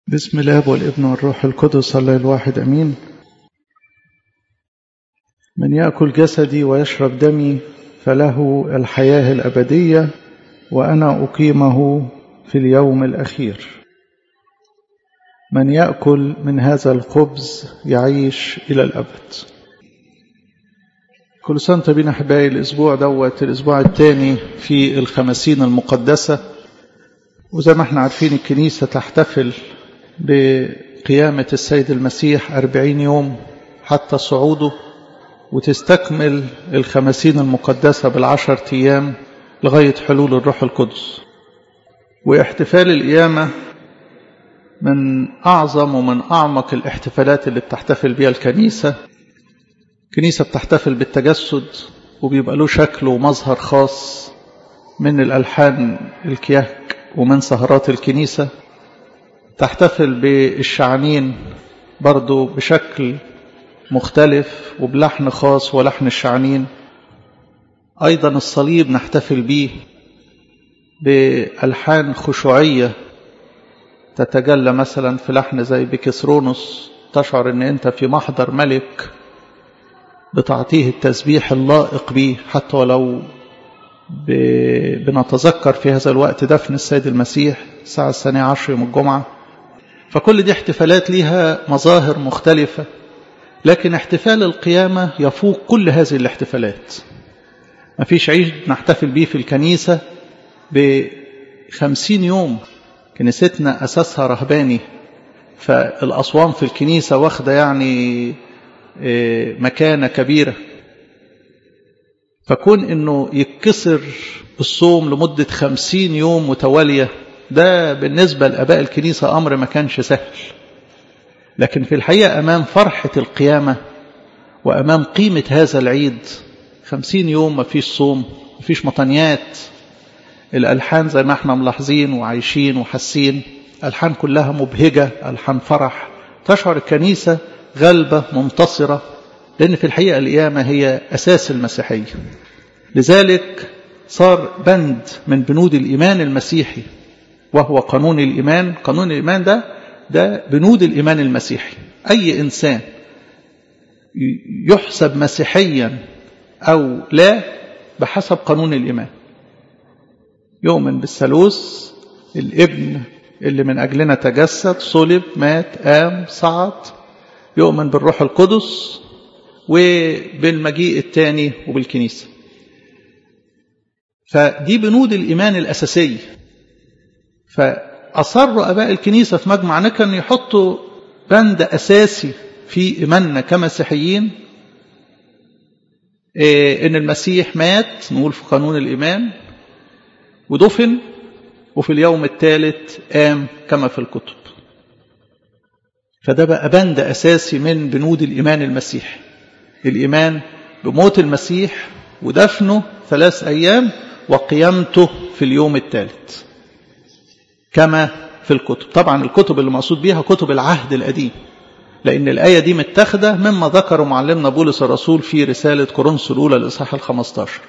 بسم الله والابن والروح القدس الله الواحد أمين من يأكل جسدي ويشرب دمي فله الحياة الأبدية وأنا أقيمه في اليوم الأخير من يأكل من هذا الخبز يعيش إلى الأبد كل سنة بنا أحبائي الأسبوع دوت الأسبوع الثاني في الخمسين المقدسة وزي ما احنا عارفين الكنيسة تحتفل بقيامة السيد المسيح أربعين يوم حتى صعوده وتستكمل الخمسين المقدسة بالعشر أيام لغاية حلول الروح القدس واحتفال القيامة من أعظم ومن أعمق الاحتفالات اللي بتحتفل بها الكنيسة كنيسة بتحتفل بالتجسد وبيبقى له شكل ومظهر خاص من الألحان الكيهك ومن سهرات الكنيسة تحتفل بالشعانين برضو بشكل مختلف وبلحن خاص ولحن الشعانين أيضا الصليب نحتفل به بألحان خشوعية تتجلى مثلا في لحن زي بكسرونس تشعر ان انت في محضر ملك بتعطيه التسبيح اللائق به حتى ولو بنتذكر في هذا الوقت دفن السيد المسيح الساعة الثانية عشر يوم الجمعة فكل دي احتفالات لها مظاهر مختلفة لكن احتفال القيامة يفوق كل هذه الاحتفالات ما فيش عيد نحتفل به في الكنيسة بخمسين يوم كنيستنا أساسها رهباني فالأصوام في الكنيسة واخدة يعني مكانة كبيرة فكون أنه يتكسر الصوم لمدة خمسين يوم متوالية ده بالنسبة لأباء الكنيسة أمر ما كانش سهل لكن في الحقيقة أمام فرحة القيامة وأمام قيمة هذا العيد خمسين يوم ما فيش صوم ما فيش مطنيات الألحان زي ما احنا ملاحظين وعايشين وحاسين ألحان كلها مبهجة ألحان فرح تشعر الكنيسة غلبة منتصرة لأن في الحقيقة القيامة هي أساس المسيحية لذلك صار بند من بنود الإيمان المسيحي وهو قانون الإيمان قانون الإيمان ده ده بنود الإيمان المسيحي أي إنسان يحسب مسيحيا أو لا بحسب قانون الإيمان يؤمن بالثالوث الابن اللي من أجلنا تجسد صلب مات قام صعد يؤمن بالروح القدس وبالمجيء الثاني وبالكنيسة فدي بنود الإيمان الأساسية فأصر أباء الكنيسة في مجمع نكن يحطوا بند أساسي في إيماننا كمسيحيين إيه إن المسيح مات نقول في قانون الإيمان ودفن وفي اليوم الثالث قام كما في الكتب فده بقى بند أساسي من بنود الإيمان المسيحي الإيمان بموت المسيح ودفنه ثلاث أيام وقيامته في اليوم الثالث كما في الكتب طبعا الكتب اللي مقصود بيها كتب العهد القديم لأن الآية دي متاخدة مما ذكره معلمنا بولس الرسول في رسالة كورنثوس الأولى الإصحاح الخمستاشر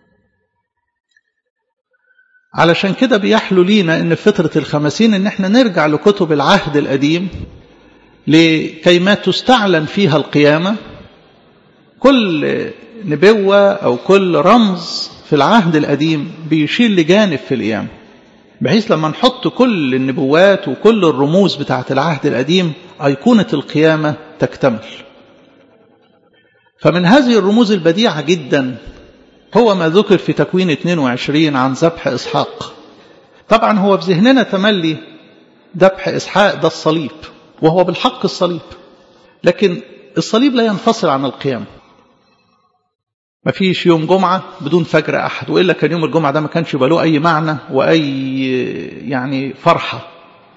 علشان كده بيحلو لينا ان في فترة الخمسين ان احنا نرجع لكتب العهد القديم لكيما تستعلن فيها القيامة كل نبوة او كل رمز في العهد القديم بيشير لجانب في القيامة بحيث لما نحط كل النبوات وكل الرموز بتاعة العهد القديم أيقونة القيامة تكتمل فمن هذه الرموز البديعة جدا هو ما ذكر في تكوين 22 عن ذبح إسحاق طبعا هو في ذهننا تملي ذبح إسحاق ده الصليب وهو بالحق الصليب لكن الصليب لا ينفصل عن القيامة ما فيش يوم جمعة بدون فجر أحد وإلا كان يوم الجمعة ده ما كانش يبقى له أي معنى وأي يعني فرحة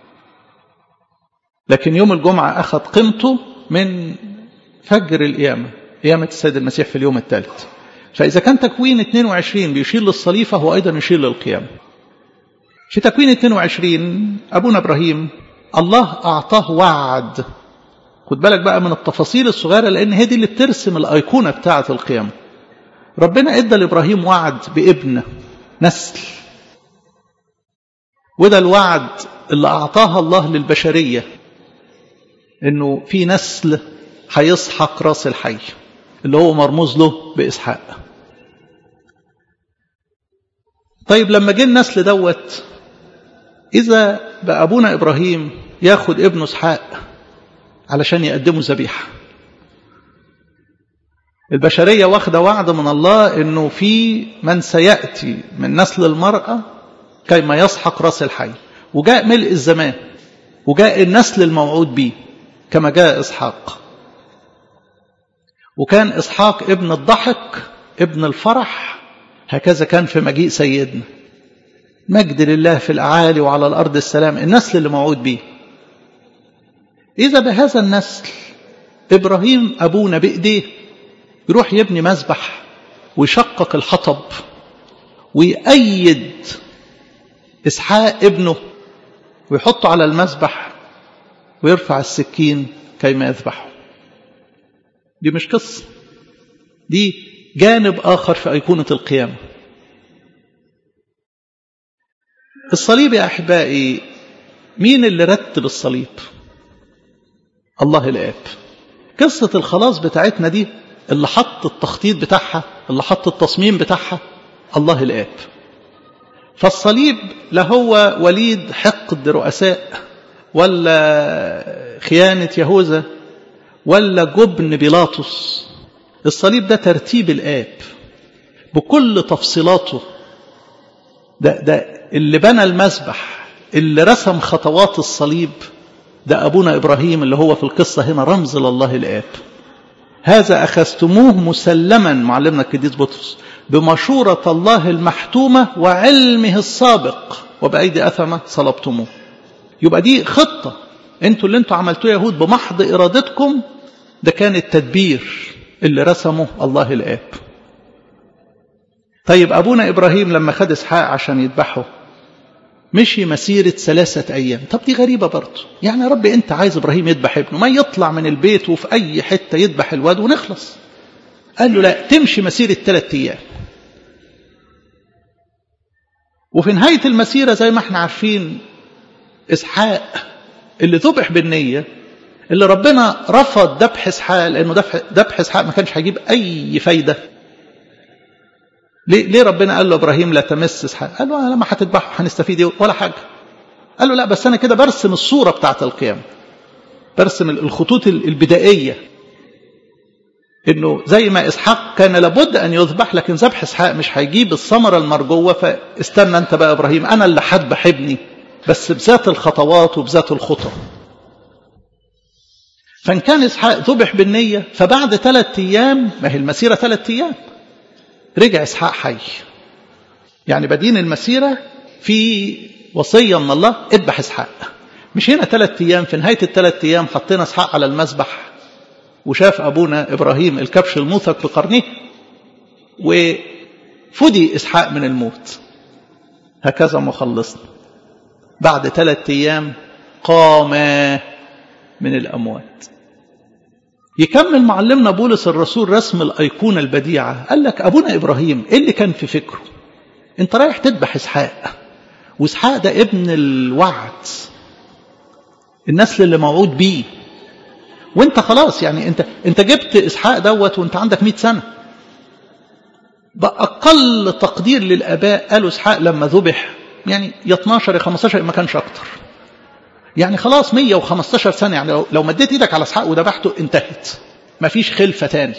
لكن يوم الجمعة أخذ قيمته من فجر القيامة قيامة السيد المسيح في اليوم الثالث فإذا كان تكوين 22 بيشير للصليب فهو أيضا يشير للقيامة في تكوين 22 أبونا إبراهيم الله أعطاه وعد خد بالك بقى من التفاصيل الصغيرة لأن هي دي اللي بترسم الأيقونة بتاعة القيامة ربنا ادى لابراهيم وعد بابن نسل وده الوعد اللي اعطاها الله للبشريه انه في نسل هيسحق راس الحي اللي هو مرموز له باسحاق طيب لما جه النسل دوت اذا بقى ابونا ابراهيم ياخد ابنه اسحاق علشان يقدمه ذبيحه البشريه واخده وعد من الله انه في من سياتي من نسل المراه كيما يسحق راس الحي وجاء ملء الزمان وجاء النسل الموعود به كما جاء اسحاق وكان اسحاق ابن الضحك ابن الفرح هكذا كان في مجيء سيدنا مجد لله في الاعالي وعلى الارض السلام النسل اللي موعود به اذا بهذا النسل ابراهيم ابونا بايديه يروح يبني مذبح ويشقق الحطب ويأيد إسحاق ابنه ويحطه على المذبح ويرفع السكين كيما يذبحه دي مش قصة دي جانب آخر في أيقونة القيامة الصليب يا أحبائي مين اللي رتب الصليب الله الآب قصة الخلاص بتاعتنا دي اللي حط التخطيط بتاعها اللي حط التصميم بتاعها الله الآب فالصليب لا هو وليد حقد رؤساء ولا خيانة يهوذا ولا جبن بيلاطس الصليب ده ترتيب الآب بكل تفصيلاته ده, ده اللي بنى المذبح اللي رسم خطوات الصليب ده أبونا إبراهيم اللي هو في القصة هنا رمز لله الآب هذا أخذتموه مسلما معلمنا القديس بطرس بمشورة الله المحتومة وعلمه السابق وبأيدي أثمة صلبتموه يبقى دي خطة انتوا اللي انتوا عملتوه يهود بمحض إرادتكم ده كان التدبير اللي رسمه الله الآب طيب أبونا إبراهيم لما خد إسحاق عشان يذبحه مشي مسيرة ثلاثة أيام طب دي غريبة برضه يعني يا رب أنت عايز إبراهيم يذبح ابنه ما يطلع من البيت وفي أي حتة يذبح الواد ونخلص قال له لا تمشي مسيرة ثلاثة أيام وفي نهاية المسيرة زي ما احنا عارفين إسحاق اللي ذبح بالنية اللي ربنا رفض ذبح إسحاق لأنه ذبح إسحاق ما كانش هيجيب أي فايدة ليه, ليه ربنا قال له ابراهيم لا تمس اسحاق قال له لما هتذبحه هنستفيد ولا حاجه قال له لا بس انا كده برسم الصوره بتاعه القيامه برسم الخطوط البدائيه انه زي ما اسحاق كان لابد ان يذبح لكن ذبح اسحاق مش هيجيب الثمره المرجوه فاستنى انت بقى ابراهيم انا اللي هذبح ابني بس بذات الخطوات وبذات الخطى فان كان اسحاق ذبح بالنيه فبعد ثلاث ايام ما هي المسيره ثلاث ايام رجع اسحاق حي يعني بدين المسيرة في وصية من الله اذبح اسحاق مش هنا ثلاث ايام في نهاية الثلاث ايام حطينا اسحاق على المذبح وشاف ابونا ابراهيم الكبش الموثق بقرنه وفدي اسحاق من الموت هكذا مخلصنا بعد ثلاث ايام قام من الاموات يكمل معلمنا بولس الرسول رسم الأيقونة البديعة قال لك أبونا إبراهيم إيه اللي كان في فكره أنت رايح تذبح إسحاق وإسحاق ده ابن الوعد النسل اللي موعود بيه وانت خلاص يعني انت انت جبت اسحاق دوت وانت عندك 100 سنه باقل تقدير للاباء قالوا اسحاق لما ذبح يعني يا 12 يا 15 ما كانش اكتر يعني خلاص 115 سنة يعني لو, لو مديت ايدك على اسحاق وذبحته انتهت مفيش خلفة تاني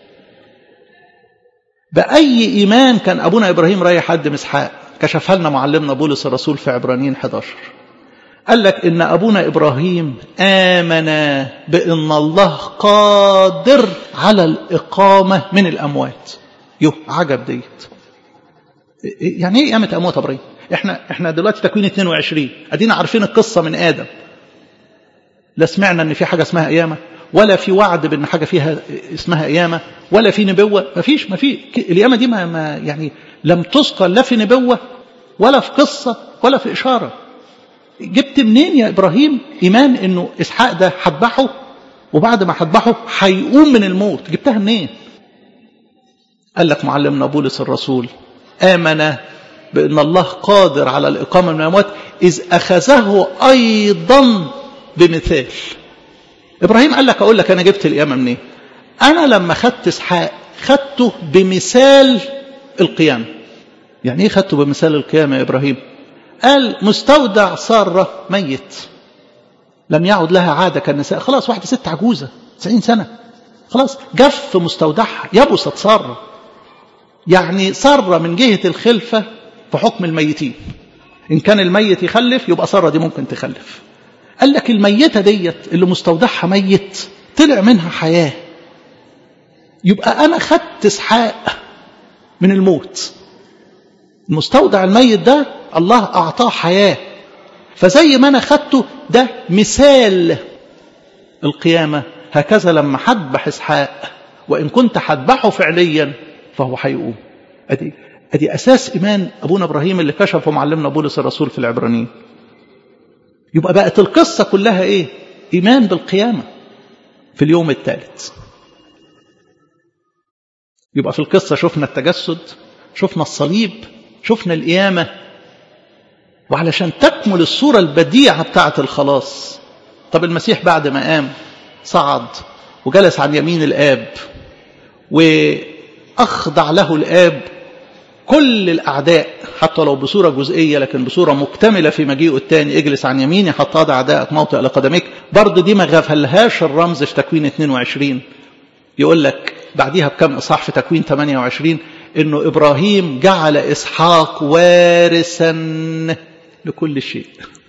بأي إيمان كان أبونا إبراهيم رايح قدم إسحاق كشفها لنا معلمنا بولس الرسول في عبرانيين 11 قال لك إن أبونا إبراهيم آمن بأن الله قادر على الإقامة من الأموات يو عجب ديت يعني ايه قامت أموات إبراهيم احنا احنا دلوقتي تكوين 22 ادينا عارفين القصه من ادم لا سمعنا ان في حاجه اسمها قيامه ولا في وعد بان حاجه فيها اسمها قيامه ولا في نبوه ما فيش ما في القيامه دي ما, ما يعني لم تذكر لا في نبوه ولا في قصه ولا في اشاره جبت منين يا ابراهيم ايمان انه اسحاق ده هذبحه وبعد ما هذبحه هيقوم من الموت جبتها منين قال لك معلمنا بولس الرسول امن بأن الله قادر على الإقامة من الأموات إذ أخذه أيضا بمثال ابراهيم قال لك اقول لك انا جبت القيامه منين انا لما خدت اسحاق خدته بمثال القيامه يعني ايه خدته بمثال القيامه يا ابراهيم قال مستودع ساره ميت لم يعد لها عاده كالنساء خلاص واحده ست عجوزه 90 سنه خلاص جف مستودعها يبست ساره يعني ساره من جهه الخلفه في حكم الميتين ان كان الميت يخلف يبقى ساره دي ممكن تخلف قال لك الميتة ديت اللي مستودعها ميت طلع منها حياة يبقى أنا خدت اسحاق من الموت المستودع الميت ده الله أعطاه حياة فزي ما أنا خدته ده مثال القيامة هكذا لما هذبح اسحاق وإن كنت هذبحه فعليا فهو هيقوم أدي أدي أساس إيمان أبونا إبراهيم اللي كشفه معلمنا بولس الرسول في العبرانيين يبقى بقت القصة كلها إيه إيمان بالقيامة في اليوم الثالث يبقى في القصة شفنا التجسد شفنا الصليب شفنا القيامة وعلشان تكمل الصورة البديعة بتاعة الخلاص طب المسيح بعد ما قام صعد وجلس عن يمين الآب وأخضع له الآب كل الأعداء حتى لو بصورة جزئية لكن بصورة مكتملة في مجيئه الثاني اجلس عن يميني حتى أضع أعدائك موطئ لقدميك برضه دي ما غفلهاش الرمز في تكوين 22 يقول لك بعديها بكم إصحاح في تكوين 28 إنه إبراهيم جعل إسحاق وارثا لكل شيء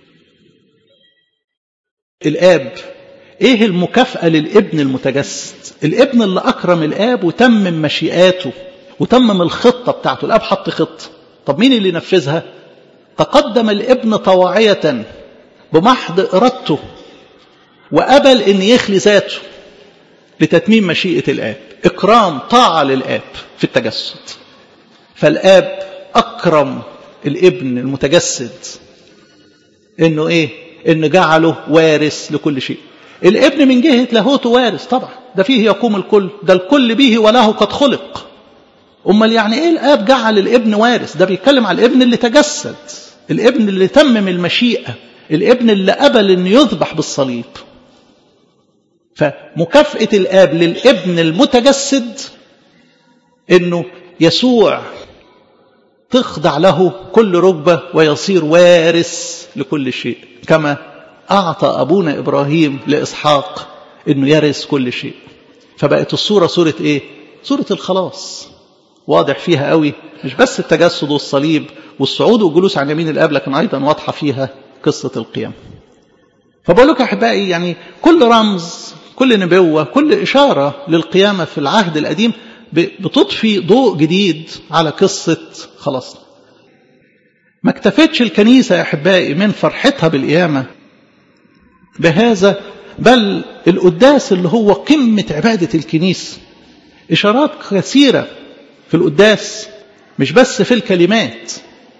الآب إيه المكافأة للابن المتجسد الابن اللي أكرم الآب وتمم مشيئاته وتمم الخطة بتاعته الأب حط خطة طب مين اللي نفذها تقدم الابن طواعية بمحض إرادته وقبل أن يخلي ذاته لتتميم مشيئة الآب إكرام طاعة للآب في التجسد فالآب أكرم الابن المتجسد إنه إيه إنه جعله وارث لكل شيء الابن من جهة لاهوته وارث طبعا ده فيه يقوم الكل ده الكل به وله قد خلق امال يعني ايه الاب جعل الابن وارث ده بيتكلم على الابن اللي تجسد الابن اللي تمم المشيئه الابن اللي قبل انه يذبح بالصليب فمكافاه الاب للابن المتجسد انه يسوع تخضع له كل ركبه ويصير وارث لكل شيء كما اعطى ابونا ابراهيم لاسحاق انه يرث كل شيء فبقت الصوره صوره ايه صوره الخلاص واضح فيها قوي مش بس التجسد والصليب والصعود والجلوس عن يمين الاب لكن ايضا واضحه فيها قصه القيام فبقول لك احبائي يعني كل رمز كل نبوه كل اشاره للقيامه في العهد القديم بتضفي ضوء جديد على قصه خلاصنا ما اكتفتش الكنيسه يا احبائي من فرحتها بالقيامه بهذا بل القداس اللي هو قمه عباده الكنيسه اشارات كثيره في القداس مش بس في الكلمات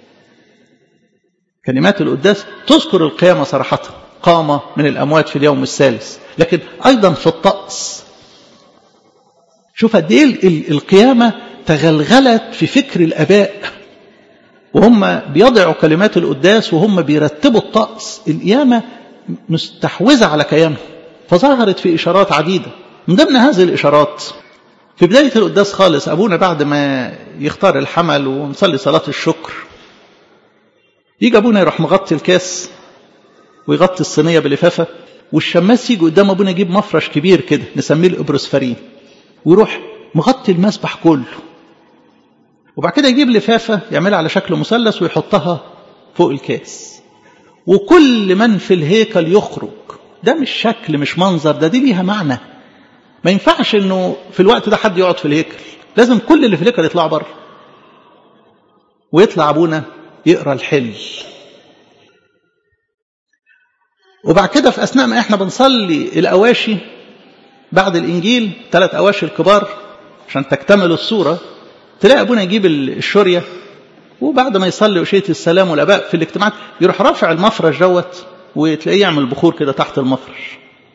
كلمات القداس تذكر القيامة صراحة قام من الأموات في اليوم الثالث لكن أيضا في الطقس شوف قد ايه القيامة تغلغلت في فكر الآباء وهم بيضعوا كلمات القداس وهم بيرتبوا الطقس القيامة مستحوذة على كيانهم فظهرت في إشارات عديدة من ضمن هذه الإشارات في بداية القداس خالص أبونا بعد ما يختار الحمل ونصلي صلاة الشكر يجي أبونا يروح مغطي الكاس ويغطي الصينية بلفافة والشماس يجي قدام أبونا يجيب مفرش كبير كده نسميه الإبروسفرين ويروح مغطي المسبح كله وبعد كده يجيب لفافة يعملها على شكل مثلث ويحطها فوق الكاس وكل من في الهيكل يخرج ده مش شكل مش منظر ده دي ليها معنى ما ينفعش انه في الوقت ده حد يقعد في الهيكل لازم كل اللي في الهيكل يطلع بره ويطلع ابونا يقرا الحل وبعد كده في اثناء ما احنا بنصلي الاواشي بعد الانجيل ثلاث اواشي الكبار عشان تكتمل الصوره تلاقي ابونا يجيب الشوريه وبعد ما يصلي وشيه السلام والاباء في الاجتماعات يروح رافع المفرش دوت وتلاقيه يعمل بخور كده تحت المفرش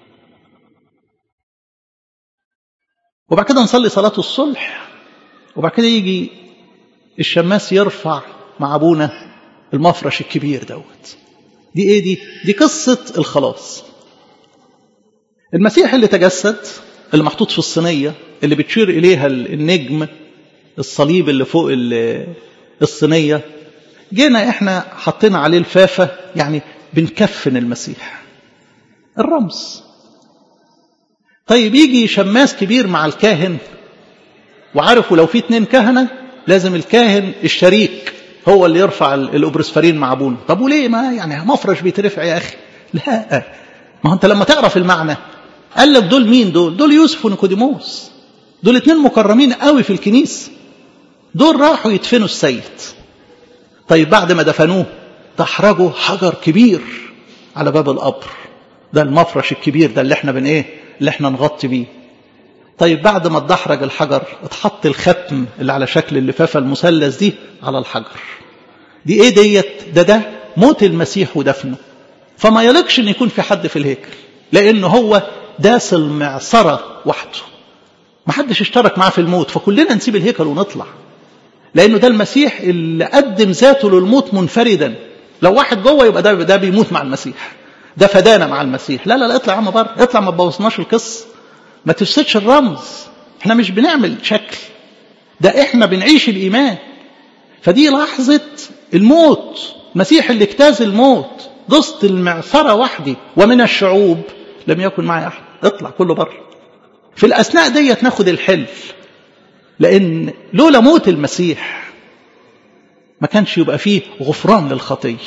وبعد كده نصلي صلاة الصلح وبعد كده يجي الشماس يرفع مع أبونا المفرش الكبير دوت دي ايه دي دي قصة الخلاص المسيح اللي تجسد اللي محطوط في الصينية اللي بتشير إليها النجم الصليب اللي فوق الصينية جينا احنا حطينا عليه الفافة يعني بنكفن المسيح الرمز طيب يجي شماس كبير مع الكاهن وعارفوا لو في اتنين كهنة لازم الكاهن الشريك هو اللي يرفع الأوبرسفرين مع أبونا طب وليه ما يعني مفرش بيترفع يا أخي لا ما هو أنت لما تعرف المعنى قال لك دول مين دول دول يوسف ونيكوديموس دول اتنين مكرمين قوي في الكنيسة دول راحوا يدفنوا السيد طيب بعد ما دفنوه تحرجوا حجر كبير على باب القبر ده المفرش الكبير ده اللي احنا بن ايه اللي احنا نغطي بيه طيب بعد ما اتدحرج الحجر اتحط الختم اللي على شكل اللفافة المثلث دي على الحجر دي ايه ديت ده ده موت المسيح ودفنه فما يليقش ان يكون في حد في الهيكل لان هو داس المعصرة وحده ما حدش اشترك معاه في الموت فكلنا نسيب الهيكل ونطلع لانه ده المسيح اللي قدم ذاته للموت منفردا لو واحد جوه يبقى ده ده بيموت مع المسيح ده فدانا مع المسيح لا لا لا اطلع يا عم بره اطلع ما تبوظناش القصه ما تفسدش الرمز احنا مش بنعمل شكل ده احنا بنعيش الايمان فدي لحظه الموت المسيح اللي اجتاز الموت ضست المعصره وحدي ومن الشعوب لم يكن معي احد اطلع كله بره في الاثناء ديت ناخد الحل لان لولا موت المسيح ما كانش يبقى فيه غفران للخطيه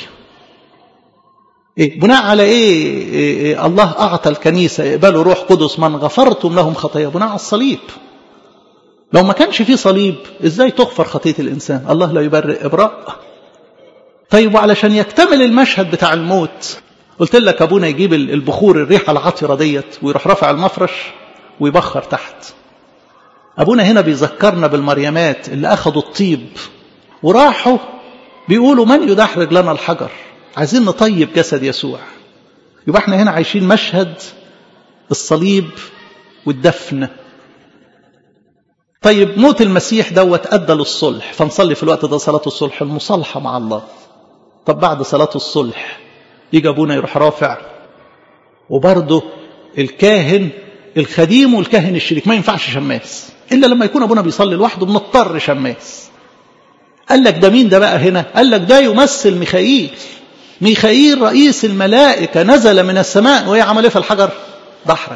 إيه؟ بناء على إيه؟, إيه, إيه الله أعطى الكنيسة اقبلوا روح قدس من غفرتم لهم خطايا بناء على الصليب لو ما كانش فيه صليب إزاي تغفر خطية الإنسان الله لا يبرئ إبراء طيب وعلشان يكتمل المشهد بتاع الموت قلت لك أبونا يجيب البخور الريحة العطرة ديت ويروح رافع المفرش ويبخر تحت أبونا هنا بيذكرنا بالمريمات اللي أخذوا الطيب وراحوا بيقولوا من يدحرج لنا الحجر عايزين نطيب جسد يسوع يبقى احنا هنا عايشين مشهد الصليب والدفن طيب موت المسيح دوت ادى للصلح فنصلي في الوقت ده صلاه الصلح المصالحه مع الله طب بعد صلاه الصلح يجي ابونا يروح رافع وبرضه الكاهن الخديم والكاهن الشريك ما ينفعش شماس الا لما يكون ابونا بيصلي لوحده بنضطر شماس قال لك ده مين ده بقى هنا قال لك ده يمثل ميخائيل ميخائيل رئيس الملائكة نزل من السماء وهي عمل ايه في الحجر دحرج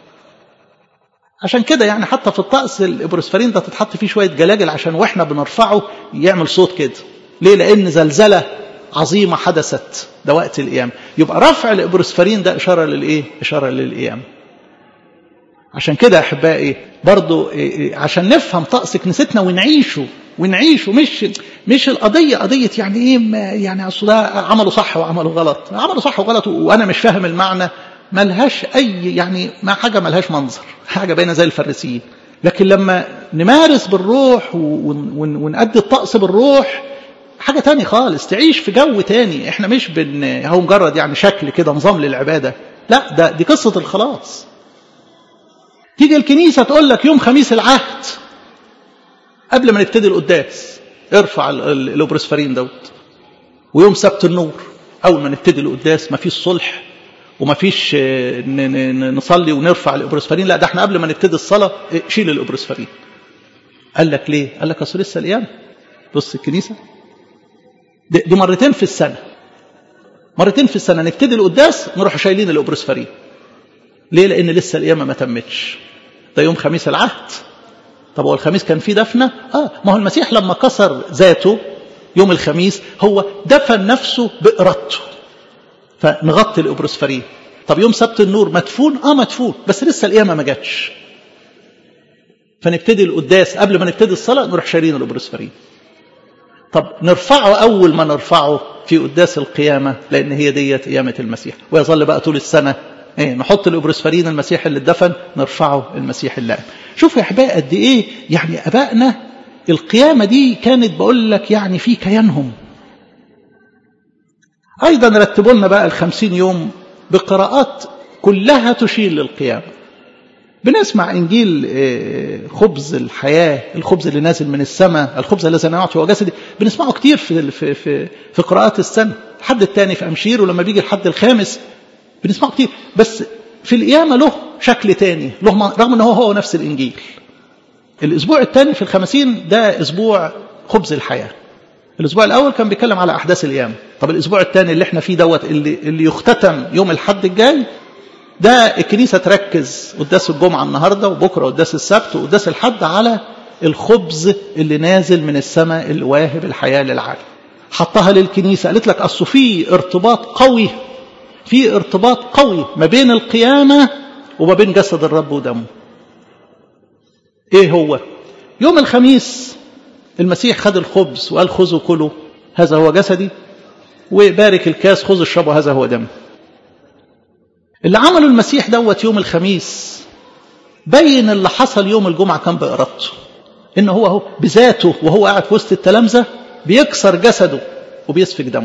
عشان كده يعني حتى في الطقس الابروسفرين ده تتحط فيه شوية جلاجل عشان واحنا بنرفعه يعمل صوت كده ليه لان زلزلة عظيمة حدثت ده وقت القيام يبقى رفع الابروسفرين ده اشارة للايه اشارة للقيام عشان كده يا احبائي برضو عشان نفهم طقس كنيستنا ونعيشه ونعيشه مش مش القضيه قضيه يعني ايه يعني اصل ده عملوا صح وعملوا غلط عملوا صح وغلط وانا مش فاهم المعنى ملهاش اي يعني ما حاجه ملهاش منظر حاجه باينه زي الفريسيين لكن لما نمارس بالروح ونأدي الطقس بالروح حاجة تاني خالص تعيش في جو تاني احنا مش بن هو مجرد يعني شكل كده نظام للعبادة لا ده دي قصة الخلاص تيجي الكنيسة تقول لك يوم خميس العهد قبل ما نبتدي القداس ارفع الاوبرسفرين دوت ويوم سبت النور اول ما نبتدي القداس ما فيش صلح وما فيش نصلي ونرفع الاوبرسفرين لا ده احنا قبل ما نبتدي الصلاه شيل الاوبرسفرين قال لك ليه قال لك اصل لسه القيامه بص الكنيسه دي, دي مرتين في السنه مرتين في السنه نبتدي القداس نروح شايلين الاوبرسفرين ليه لان لسه القيامه ما تمتش ده يوم خميس العهد طب هو الخميس كان فيه دفنة آه ما هو المسيح لما كسر ذاته يوم الخميس هو دفن نفسه بإرادته فنغطي الإبروسفرين طب يوم سبت النور مدفون اه مدفون بس لسه القيامة ما جاتش فنبتدي القداس قبل ما نبتدي الصلاة نروح شايلين الإبروسفرين طب نرفعه أول ما نرفعه في قداس القيامة لأن هي ديت قيامة المسيح ويظل بقى طول السنة ايه نحط الإبروسفرين المسيح اللي اتدفن نرفعه المسيح اللي قام شوفوا يا احبائي قد ايه يعني ابائنا القيامه دي كانت بقول لك يعني في كيانهم ايضا رتبوا لنا بقى الخمسين يوم بقراءات كلها تشير للقيامه بنسمع انجيل خبز الحياه الخبز اللي نازل من السماء الخبز الذي نعطي هو جسدي بنسمعه كتير في في في, في قراءات السنه الحد الثاني في امشير ولما بيجي الحد الخامس بنسمعه كتير بس في القيامة له شكل تاني له رغم أنه هو نفس الإنجيل الأسبوع الثاني في الخمسين ده أسبوع خبز الحياة الأسبوع الأول كان بيتكلم على أحداث القيامة طب الأسبوع الثاني اللي احنا فيه دوت اللي, اللي يختتم يوم الحد الجاي ده الكنيسة تركز قداس الجمعة النهاردة وبكرة قداس السبت وقداس الحد على الخبز اللي نازل من السماء اللي واهب الحياة للعالم حطها للكنيسة قالت لك أصل في ارتباط قوي في ارتباط قوي ما بين القيامة وما بين جسد الرب ودمه ايه هو يوم الخميس المسيح خد الخبز وقال خذوا كلوا هذا هو جسدي وبارك الكاس خذ اشربوا هذا هو دمي اللي عمله المسيح دوت يوم الخميس بين اللي حصل يوم الجمعة كان بإرادته إن هو هو بذاته وهو قاعد في وسط التلامذة بيكسر جسده وبيسفك دمه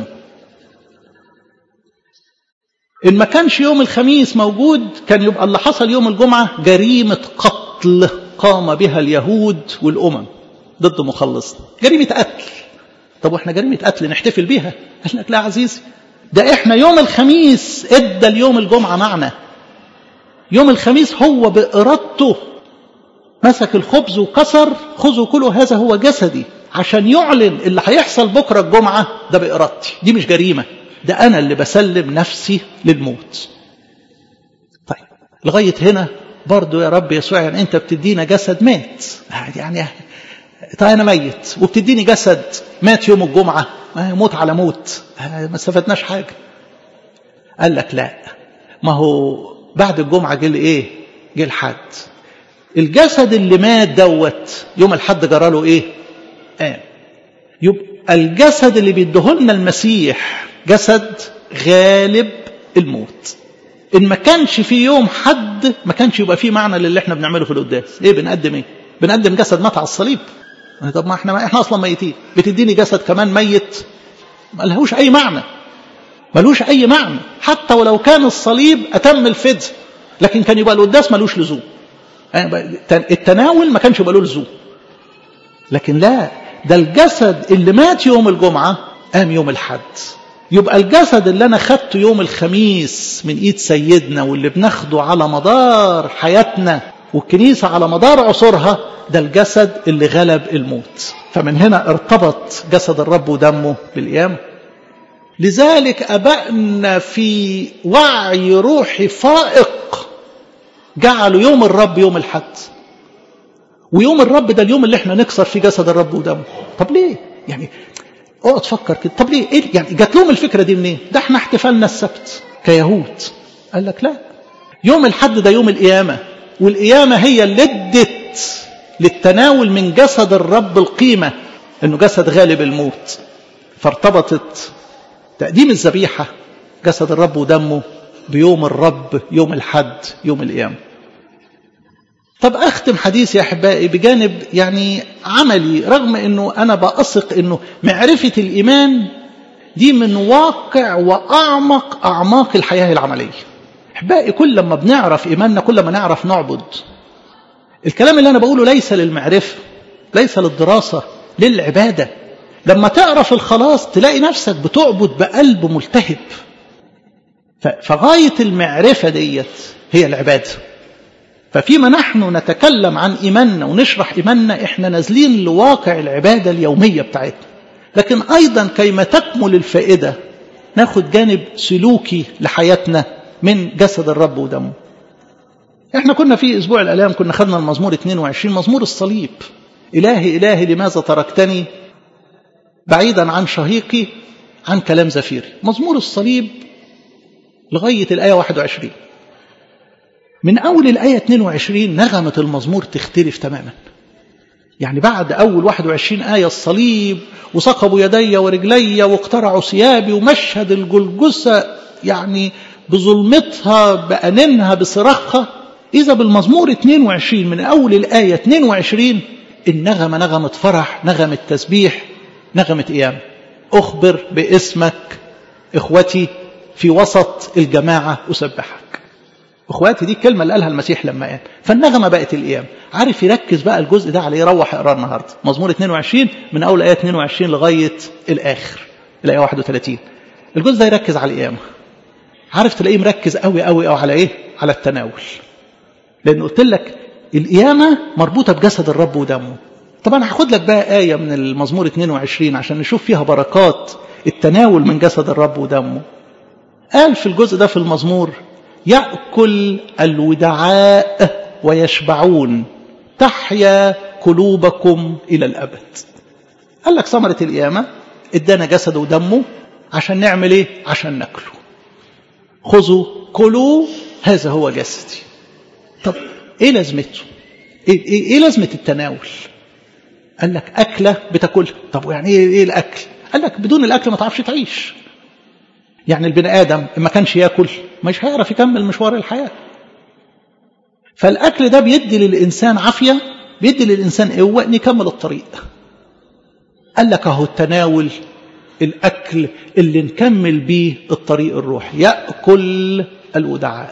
إن ما كانش يوم الخميس موجود كان يبقى اللي حصل يوم الجمعة جريمة قتل قام بها اليهود والأمم ضد مخلصنا جريمة قتل طب واحنا جريمة قتل نحتفل بيها قال لك لا عزيزي ده احنا يوم الخميس ادى اليوم الجمعة معنا يوم الخميس هو بإرادته مسك الخبز وكسر خذوا كله هذا هو جسدي عشان يعلن اللي هيحصل بكرة الجمعة ده بإرادتي دي مش جريمة ده أنا اللي بسلم نفسي للموت طيب لغاية هنا برضو يا رب يسوع يعني أنت بتدينا جسد مات يعني طيب أنا ميت وبتديني جسد مات يوم الجمعة موت على موت ما استفدناش حاجة قال لك لا ما هو بعد الجمعة جه ايه جه الحد الجسد اللي مات دوت يوم الحد جراله ايه قام آه. يبقى الجسد اللي بيديهولنا المسيح جسد غالب الموت ان ما كانش في يوم حد ما كانش يبقى فيه معنى للي احنا بنعمله في القداس ايه بنقدم ايه بنقدم جسد مات على الصليب طب ما احنا ما احنا اصلا ميتين بتديني جسد كمان ميت ما لهوش اي معنى ملوش اي معنى حتى ولو كان الصليب اتم الفدء لكن كان يبقى القداس ملوش لزوم التناول ما كانش يبقى له لزوم لكن لا ده الجسد اللي مات يوم الجمعة قام يوم الحد يبقى الجسد اللي أنا خدته يوم الخميس من إيد سيدنا واللي بناخده على مدار حياتنا والكنيسة على مدار عصورها ده الجسد اللي غلب الموت فمن هنا ارتبط جسد الرب ودمه بالقيامة لذلك أبائنا في وعي روحي فائق جعلوا يوم الرب يوم الحد ويوم الرب ده اليوم اللي احنا نكسر فيه جسد الرب ودمه طب ليه يعني اقعد تفكر كده طب ليه ايه يعني جات لهم الفكره دي منين ده احنا احتفالنا السبت كيهود قال لك لا يوم الحد ده يوم القيامه والقيامه هي اللي ادت للتناول من جسد الرب القيمه انه جسد غالب الموت فارتبطت تقديم الذبيحه جسد الرب ودمه بيوم الرب يوم الحد يوم القيامه طب أختم حديثي يا أحبائي بجانب يعني عملي رغم أنه أنا بأثق أنه معرفة الإيمان دي من واقع وأعمق أعماق الحياة العملية أحبائي كل لما بنعرف إيماننا كل ما نعرف نعبد الكلام اللي أنا بقوله ليس للمعرفة ليس للدراسة للعبادة لما تعرف الخلاص تلاقي نفسك بتعبد بقلب ملتهب فغاية المعرفة ديت هي العبادة ففيما نحن نتكلم عن إيماننا ونشرح إيماننا إحنا نازلين لواقع العبادة اليومية بتاعتنا لكن أيضا كيما تكمل الفائدة ناخد جانب سلوكي لحياتنا من جسد الرب ودمه احنا كنا في أسبوع الألام كنا خدنا المزمور 22 مزمور الصليب إلهي إلهي لماذا تركتني بعيدا عن شهيقي عن كلام زفيري مزمور الصليب لغاية الآية 21 من أول الآية 22 نغمة المزمور تختلف تماما يعني بعد أول 21 آية الصليب وثقبوا يدي ورجلي واقترعوا ثيابي ومشهد الجلجسة يعني بظلمتها بأنينها بصراخها إذا بالمزمور 22 من أول الآية 22 النغمة نغمة فرح نغمة تسبيح نغمة قيام أخبر باسمك إخوتي في وسط الجماعة أسبحك اخواتي دي الكلمه اللي قالها المسيح لما قال فالنغمه بقت القيام عارف يركز بقى الجزء ده عليه يروح يقراه النهارده مزمور 22 من اول ايه 22 لغايه الاخر الايه 31 الجزء ده يركز على القيامه عارف تلاقيه مركز قوي قوي قوي على ايه على التناول لأن قلت لك القيامة مربوطة بجسد الرب ودمه طب أنا هاخد لك بقى آية من المزمور 22 عشان نشوف فيها بركات التناول من جسد الرب ودمه قال في الجزء ده في المزمور يأكل الودعاء ويشبعون تحيا قلوبكم إلى الأبد قال لك ثمرة القيامة ادانا جسده ودمه عشان نعمل ايه عشان ناكله خذوا كلوا هذا هو جسدي طب ايه لازمته ايه, إيه, إيه لازمة التناول قال لك أكلة بتاكلها طب يعني ايه, إيه الأكل قال لك بدون الأكل ما تعرفش تعيش يعني البني آدم ما كانش ياكل مش هيعرف يكمل مشوار الحياة فالأكل ده بيدي للإنسان عافية بيدي للإنسان قوة إن يكمل الطريق قال لك أهو التناول الأكل اللي نكمل بيه الطريق الروحي يأكل الودعاء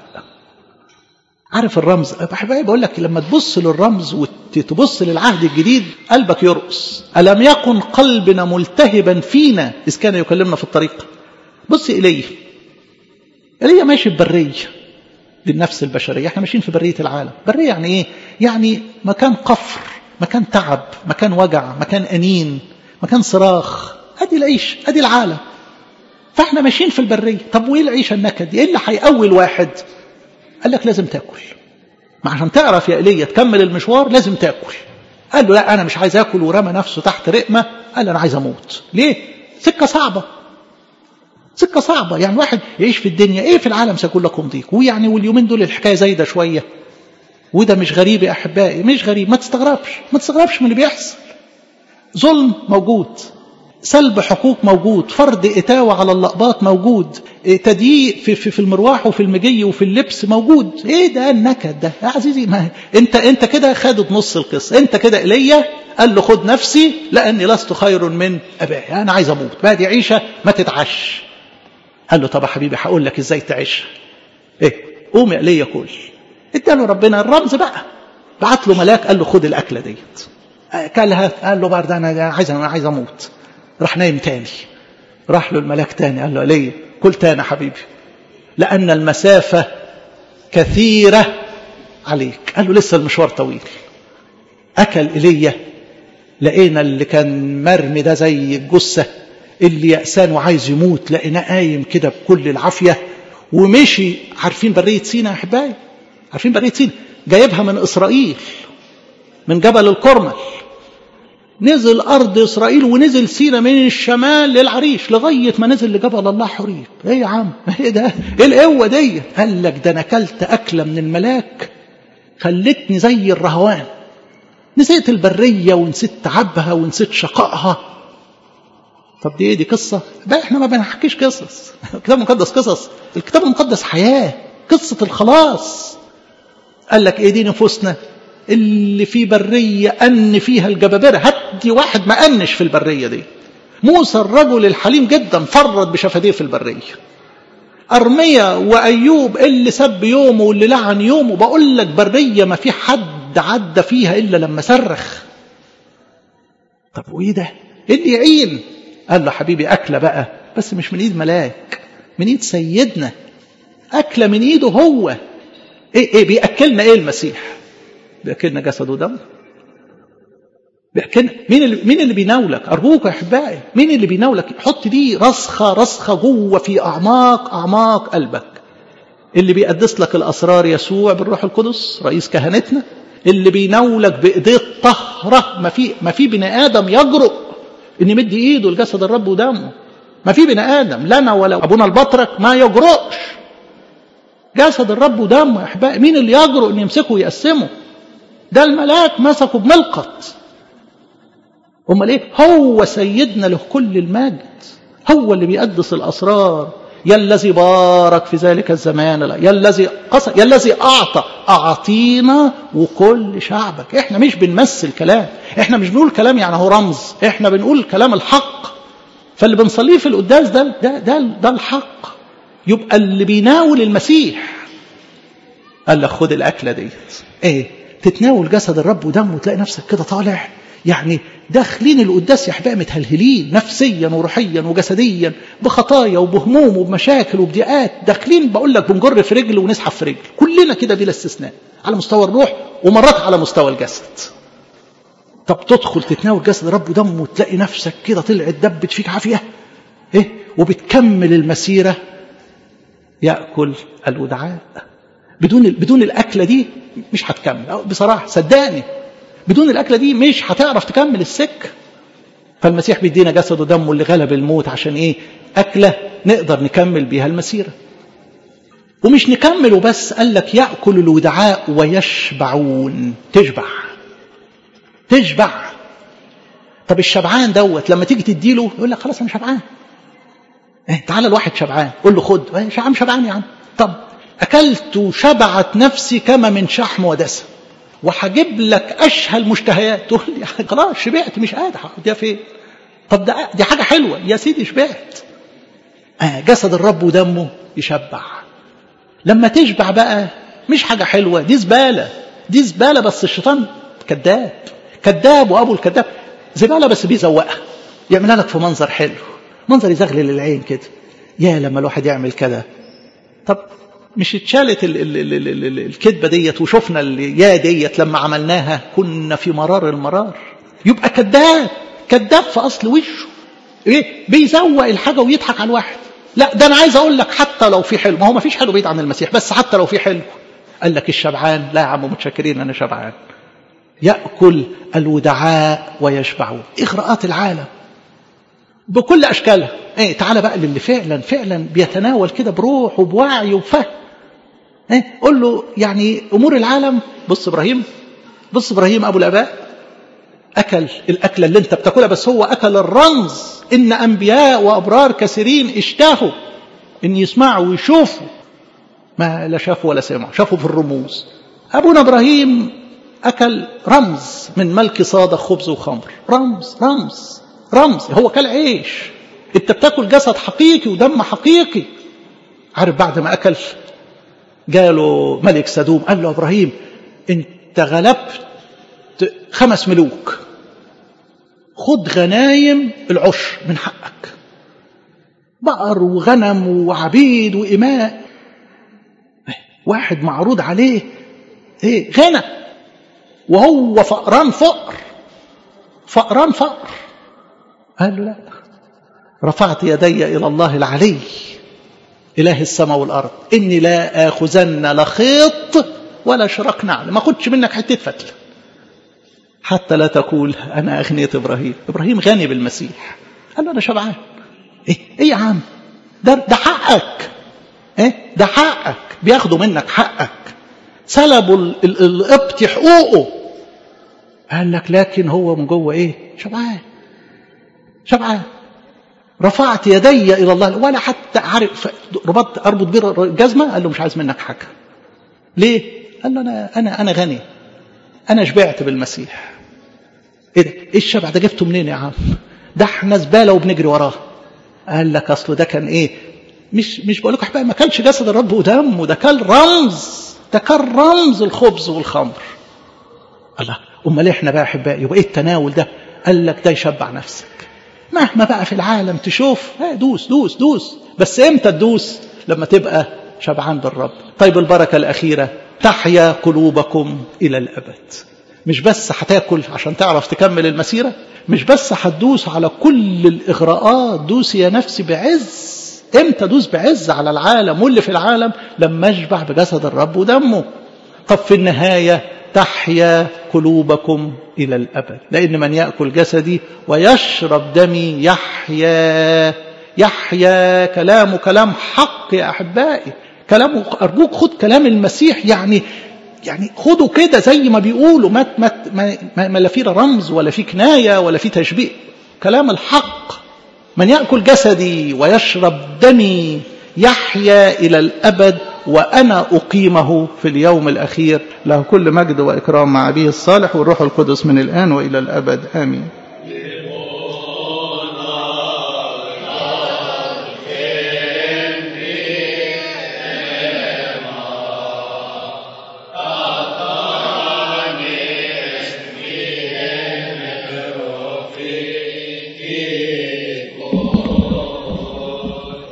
عارف الرمز بحبها بقول لك لما تبص للرمز وتبص للعهد الجديد قلبك يرقص ألم يكن قلبنا ملتهبا فينا إذ كان يكلمنا في الطريق بص إليه إليه ماشي ببرية للنفس البشرية احنا ماشيين في برية العالم برية يعني ايه يعني مكان قفر مكان تعب مكان وجع مكان أنين مكان صراخ ادي العيش ادي العالم فاحنا ماشيين في البريه طب وايه العيشه النكد دي ايه اللي هيقوي الواحد قال لك لازم تاكل ما عشان تعرف يا ايليا تكمل المشوار لازم تاكل قال له لا انا مش عايز اكل ورمى نفسه تحت رقمه قال انا عايز اموت ليه سكه صعبه سكه صعبه يعني واحد يعيش في الدنيا ايه في العالم سيكون لكم ضيق ويعني واليومين دول الحكايه زايده شويه وده مش غريب يا احبائي مش غريب ما تستغربش ما تستغربش من اللي بيحصل ظلم موجود سلب حقوق موجود فرض إتاوة على اللقبات موجود تضييق في, في, في المروح وفي المجي وفي اللبس موجود ايه ده النكد ده يا عزيزي ما انت انت كده خدت نص القصه انت كده ايليا قال له خد نفسي لاني لست خير من ابائي انا عايز اموت بقى دي عيشه ما تتعش قال له طب يا حبيبي هقول لك ازاي تعيش ايه قوم يا ايليا كل اداله ربنا الرمز بقى بعت له ملاك قال له خد الاكله ديت كلها قال له برضه انا عايز انا عايز اموت راح نايم تاني راح له الملاك تاني قال له ليه كل تاني حبيبي لأن المسافة كثيرة عليك قال له لسه المشوار طويل أكل إلي لقينا اللي كان مرمي ده زي الجثة اللي يأسان وعايز يموت لقيناه قايم كده بكل العافية ومشي عارفين برية سينا يا أحبائي عارفين برية سينا جايبها من إسرائيل من جبل الكرمل نزل أرض إسرائيل ونزل سينا من الشمال للعريش لغاية ما نزل لجبل الله حريب إيه يا عم إيه ده إيه القوة دي قال لك ده أنا أكلت أكلة من الملاك خلتني زي الرهوان نسيت البرية ونسيت تعبها ونسيت شقائها طب دي ايه دي قصة بقى احنا ما بنحكيش قصص الكتاب المقدس قصص الكتاب المقدس حياة قصة الخلاص قال لك ايه دي نفوسنا اللي في برية أن فيها الجبابرة هدي واحد ما أنش في البرية دي موسى الرجل الحليم جدا فرد بشفتيه في البرية أرمية وأيوب اللي سب يومه واللي لعن يومه بقول لك برية ما في حد عدى فيها إلا لما صرخ طب وإيه ده إيه اللي يعين قال له حبيبي أكلة بقى بس مش من إيد ملاك من إيد سيدنا أكلة من إيده هو إيه إيه بيأكلنا إيه المسيح بيأكلنا جسد ودم بيأكلنا مين اللي مين اللي بيناولك أرجوك يا أحبائي مين اللي بيناولك حط دي رسخة رسخة جوه في أعماق أعماق قلبك اللي بيقدس لك الأسرار يسوع بالروح القدس رئيس كهنتنا اللي بيناولك بإيديه الطهرة ما في ما في بني آدم يجرؤ إن يمد إيده لجسد الرب ودمه ما في بني آدم لنا ولا أبونا البطرك ما يجرؤش جسد الرب ودمه يا أحبائي مين اللي يجرؤ إن يمسكه ويقسمه ده الملاك مسكه بملقط امال ايه هو سيدنا له كل المجد هو اللي بيقدس الاسرار يا الذي بارك في ذلك الزمان يا الذي قصر يا الذي اعطى اعطينا وكل شعبك احنا مش بنمثل كلام احنا مش بنقول كلام يعني هو رمز احنا بنقول كلام الحق فاللي بنصليه في القداس ده ده ده, ده الحق يبقى اللي بيناول المسيح قال لك خد الاكله ديت ايه تتناول جسد الرب ودمه وتلاقي نفسك كده طالع يعني داخلين القداس يا احبائي متهلهلين نفسيا وروحيا وجسديا بخطايا وبهموم وبمشاكل وبضيقات داخلين بقول لك بنجر في رجل ونسحب في رجل كلنا كده بلا استثناء على مستوى الروح ومرات على مستوى الجسد طب تدخل تتناول جسد رب ودمه وتلاقي نفسك كده طلعت دبت فيك عافيه ايه وبتكمل المسيره ياكل الودعاء بدون بدون الاكله دي مش هتكمل بصراحه صدقني بدون الاكله دي مش هتعرف تكمل السكه فالمسيح بيدينا جسد ودمه اللي غلب الموت عشان ايه اكله نقدر نكمل بيها المسيره ومش نكمل وبس قال لك ياكل الودعاء ويشبعون تشبع تشبع طب الشبعان دوت لما تيجي تديله يقول لك خلاص انا شبعان إيه تعالى الواحد شبعان قول له خد يا عم شبعان يا عم طب اكلت وشبعت نفسي كما من شحم ودسم وهجيب لك اشهى المشتهيات تقول لي خلاص شبعت مش قادر هاخدها فين طب ده دي حاجه حلوه يا سيدي شبعت آه جسد الرب ودمه يشبع لما تشبع بقى مش حاجه حلوه دي زباله دي زباله بس الشيطان كذاب كذاب وابو الكذاب زباله بس بيزوقها يعملها لك في منظر حلو منظر يزغلل العين كده يا لما الواحد يعمل كده طب مش اتشالت ال ال ال ال ال الكذبه ديت وشفنا اليا ديت لما عملناها كنا في مرار المرار يبقى كذاب كذاب في اصل وشه ايه بيزوق الحاجه ويضحك على الواحد لا ده انا عايز اقول لك حتى لو في حلو ما هو ما فيش حلو بعيد عن المسيح بس حتى لو في حلو قال لك الشبعان لا يا عم متشكرين انا شبعان ياكل الودعاء ويشبعون اغراءات العالم بكل اشكالها ايه تعالى بقى للي فعلا فعلا بيتناول كده بروح وبوعي وفهم ايه قول له يعني امور العالم بص ابراهيم بص ابراهيم ابو الاباء اكل الاكله اللي انت بتاكلها بس هو اكل الرمز ان انبياء وابرار كثيرين اشتهوا ان يسمعوا ويشوفوا ما لا شافوا ولا سمعوا شافوا في الرموز ابونا ابراهيم اكل رمز من ملك صادق خبز وخمر رمز رمز رمز هو كل عيش انت بتاكل جسد حقيقي ودم حقيقي عارف بعد ما اكل جاله ملك سدوم قال له ابراهيم انت غلبت خمس ملوك خد غنايم العشر من حقك بقر وغنم وعبيد وإماء واحد معروض عليه ايه غنى وهو فقران فقر فقران فقر قال له لا رفعت يدي إلى الله العلي إله السماء والأرض إني لا آخذن لا خيط ولا شراك نعل ما خدش منك حتة فتلة حتى لا تقول أنا أغنيت إبراهيم إبراهيم غني بالمسيح قال له أنا شبعان إيه, إيه يا عم ده, ده حقك إيه ده حقك بياخدوا منك حقك سلبوا القبط حقوقه قال لك لكن هو من جوه ايه شبعان شبعان رفعت يدي الى الله ولا حتى عارف ربطت اربط بيه الجزمه قال له مش عايز منك حاجه ليه قال له انا انا انا غني انا شبعت بالمسيح ايه ده ايه الشبع ده جبته منين يا عم ده احنا زباله وبنجري وراه قال لك اصله ده كان ايه مش مش بقول لك احبائي ما كانش جسد الرب ودمه ده كان رمز ده كان رمز الخبز والخمر الله امال احنا بقى احبائي يبقى ايه التناول ده قال لك ده يشبع نفسك مهما بقى في العالم تشوف دوس دوس دوس بس امتى تدوس لما تبقى شبعان بالرب طيب البركة الأخيرة تحيا قلوبكم إلى الأبد مش بس هتاكل عشان تعرف تكمل المسيرة مش بس هتدوس على كل الإغراءات دوس يا نفسي بعز امتى دوس بعز على العالم واللي في العالم لما اشبع بجسد الرب ودمه طب في النهاية تحيا قلوبكم إلى الأبد لأن من يأكل جسدي ويشرب دمي يحيا يحيا كلامه كلام حق يا أحبائي كلامه أرجوك خد كلام المسيح يعني يعني خدوا كده زي ما بيقولوا ما ما ما, ما لا فيه رمز ولا فيه كناية ولا فيه تشبيه كلام الحق من يأكل جسدي ويشرب دمي يحيا إلى الأبد وأنا أقيمه في اليوم الأخير له كل مجد وإكرام مع أبيه الصالح والروح القدس من الآن وإلى الأبد آمين